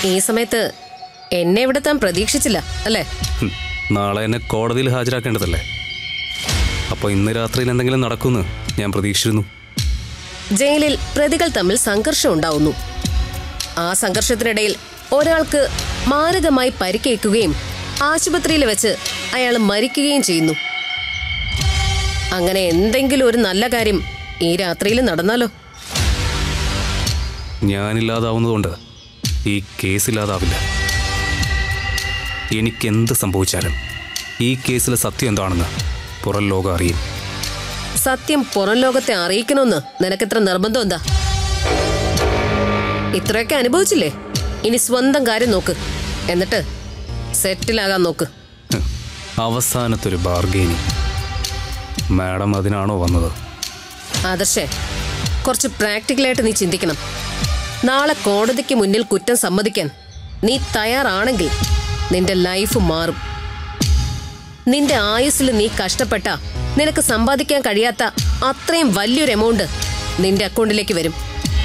ഈ സമയത്ത് എന്നെ ഇവിടെ താൻ പ്രതീക്ഷിച്ചില്ല അല്ലേ ഹും, നാളെ എന്നെ കോടതിയിൽ ഹാജരാക്കേണ്ടതല്ലേ അപ്പോൾ ഇന്ന് രാത്രിയിൽ എന്തെങ്കിലും നടക്കുമെന്ന് ഞാൻ പ്രതീക്ഷിച്ചിരുന്നു ജയിലിൽ പ്രതികൾ തമ്മിൽ സംഘർഷം ഉണ്ടാവുന്നു ആ സംഘർഷത്തിനിടയിൽ ഒരാൾക്ക് മാരകമായി പരിക്കേൽക്കുകയും ആശുപത്രിയിൽ വെച്ച് അയാൾ മരിക്കുകയും ചെയ്യുന്നു അങ്ങനെ എന്തെങ്കിലും ഒരു നല്ല കാര്യം ഈ രാത്രിയിൽ നടന്നാലോ ഞാനില്ലാതാവുന്നതുകൊണ്ട് ഈ കേസില്ലാതാവില്ല എനിക്കെന്ത് സംഭവിച്ചാലും ഈ കേസിലെ സത്യം എന്താണെന്ന് പുറം ലോകം അറിയും സത്യം പുറം ലോകത്തെ അറിയിക്കണമെന്ന് നിനക്കെത്ര നിർബന്ധം എന്താ ഇത്രയൊക്കെ അനുഭവിച്ചില്ലേ ഇനി സ്വന്തം കാര്യം നോക്ക് എന്നിട്ട് സെറ്റിലാകാൻ നോക്ക് ഹ്, അവസാനത്തൊരു ബാർഗെയിനിങ് മാഡം അതിനാണോ വന്നത് ആദർശേ കുറച്ച് പ്രാക്ടിക്കലായിട്ട് നീ ചിന്തിക്കണം നാളെ കോടതിക്ക് മുന്നിൽ കുറ്റം സമ്മതിക്കാൻ നീ തയ്യാറാണെങ്കിൽ നിന്റെ ലൈഫ് മാറും നിന്റെ ആയുസ്സിൽ നീ കഷ്ടപ്പെട്ട നിനക്ക് സമ്പാദിക്കാൻ കഴിയാത്ത അത്രയും വലിയൊരു എമൗണ്ട് നിന്റെ അക്കൗണ്ടിലേക്ക് വരും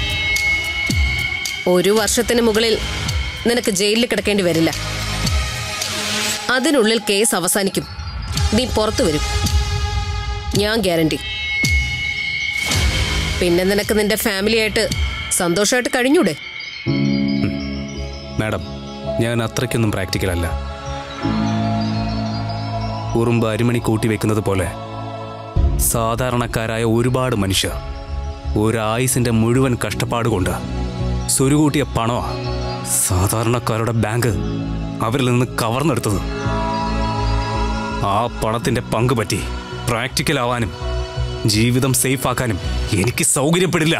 ഒരു വർഷത്തിന് മുകളിൽ നിനക്ക് ജയിലിൽ കിടക്കേണ്ടി വരില്ല അതിനുള്ളിൽ കേസ് അവസാനിക്കും നീ പുറത്തു വരും ഞാൻ ഗ്യാരണ്ടി പിന്നെ നിനക്ക് നിന്റെ ഫാമിലിയായിട്ട് സന്തോഷമായിട്ട് കഴിഞ്ഞൂടെ മാഡം ഞാൻ അത്രയ്ക്കൊന്നും പ്രാക്ടിക്കൽ അല്ല ഉറുമ്പ് അരിമണി കൂട്ടി വെക്കുന്നത് പോലെ സാധാരണക്കാരായ ഒരുപാട് മനുഷ്യർ ഒരായുസിന്റെ മുഴുവൻ കഷ്ടപ്പാട് കൊണ്ട് സ്വരുകൂട്ടിയ പണമാ സാധാരണക്കാരുടെ ബാങ്ക് അവരിൽ നിന്ന് കവർന്നെടുത്തത് ആ പണത്തിന്റെ പങ്ക് പറ്റി പ്രാക്ടിക്കൽ ആവാനും ജീവിതം സേഫ് ആക്കാനും എനിക്ക് സൗകര്യപ്പെടില്ല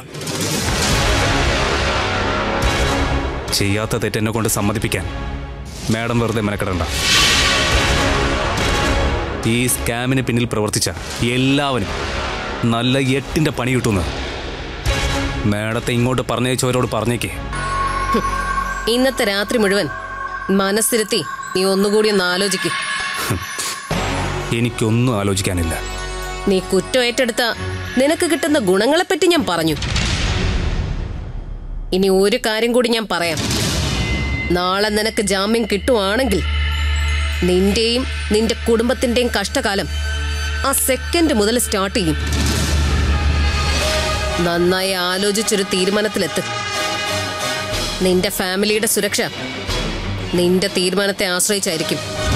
ചെയ്യാത്ത തെറ്റെന്നെ കൊണ്ട് സമ്മതിപ്പിക്കാൻ മാഡം വെറുതെ മെനക്കെടണ്ട ഈ സ്കാമിന് പിന്നിൽ പ്രവർത്തിച്ച എല്ലാവരും നല്ല എട്ടിന്റെ പണി കിട്ടുന്നു മാഡത്തെ ഇങ്ങോട്ട് പറഞ്ഞയച്ചവരോട് പറഞ്ഞേക്കേ ഇന്നത്തെ രാത്രി മുഴുവൻ മനസ്സിരുത്തി നീ ഒന്നുകൂടി ഒന്ന് ആലോചിക്കും എനിക്കൊന്നും ആലോചിക്കാനില്ല നീ കുറ്റം ഏറ്റെടുത്ത നിനക്ക് കിട്ടുന്ന ഗുണങ്ങളെപ്പറ്റി ഞാൻ പറഞ്ഞു ഇനി ഒരു കാര്യം കൂടി ഞാൻ പറയാം നാളെ നിനക്ക് ജാമ്യം കിട്ടുവാണെങ്കിൽ നിന്റെയും നിന്റെ കുടുംബത്തിന്റെയും കഷ്ടകാലം ആ സെക്കൻഡ് മുതൽ സ്റ്റാർട്ട് ചെയ്യും നന്നായി ആലോചിച്ചൊരു തീരുമാനത്തിലെത്ത് നിന്റെ ഫാമിലിയുടെ സുരക്ഷ നിന്റെ തീരുമാനത്തെ ആശ്രയിച്ചായിരിക്കും